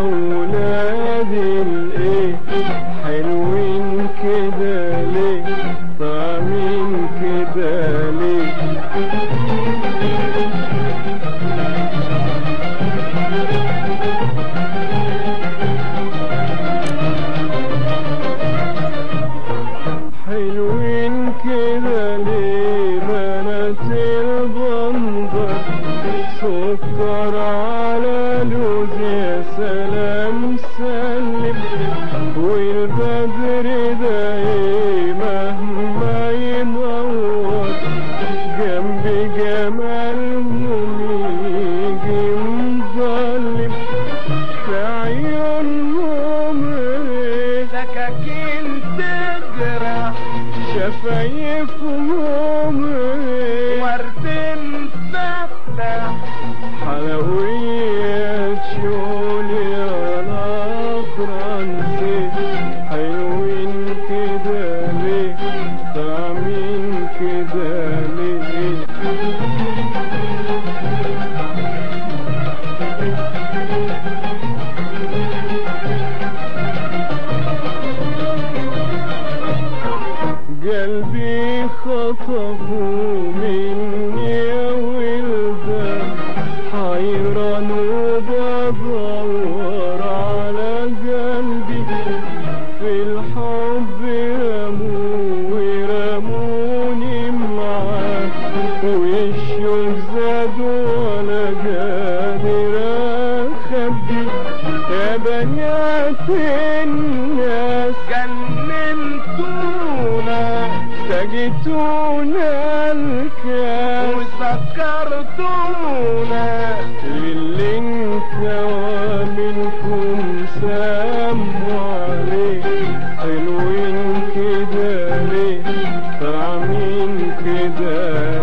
ولادي الايه حلوين كده ليه طعمين كده ليه حلوين كده ليه بنات البندر سكر على لوز يا سلام سلم والبدر ده ايه مهما ينور جنب جمالهم يجي مظلم في عيونهم ايه سكاكين تجرح شفايفهم ايه ورد فتح حلويات شولي على فرنسي حلوين كده ليه طعمين كده ليه قلبي خطفوا مني يا ولدان حيران وبدور على قلبي في الحب رموا ورموني معاه والشوق زاد ولا قادر اخبي يا بنات الناس جننتونا سقيتونا الكاس وسكرتونا اللي انكوى منكم ساموا عليه حلوين كده ليه طعمين كده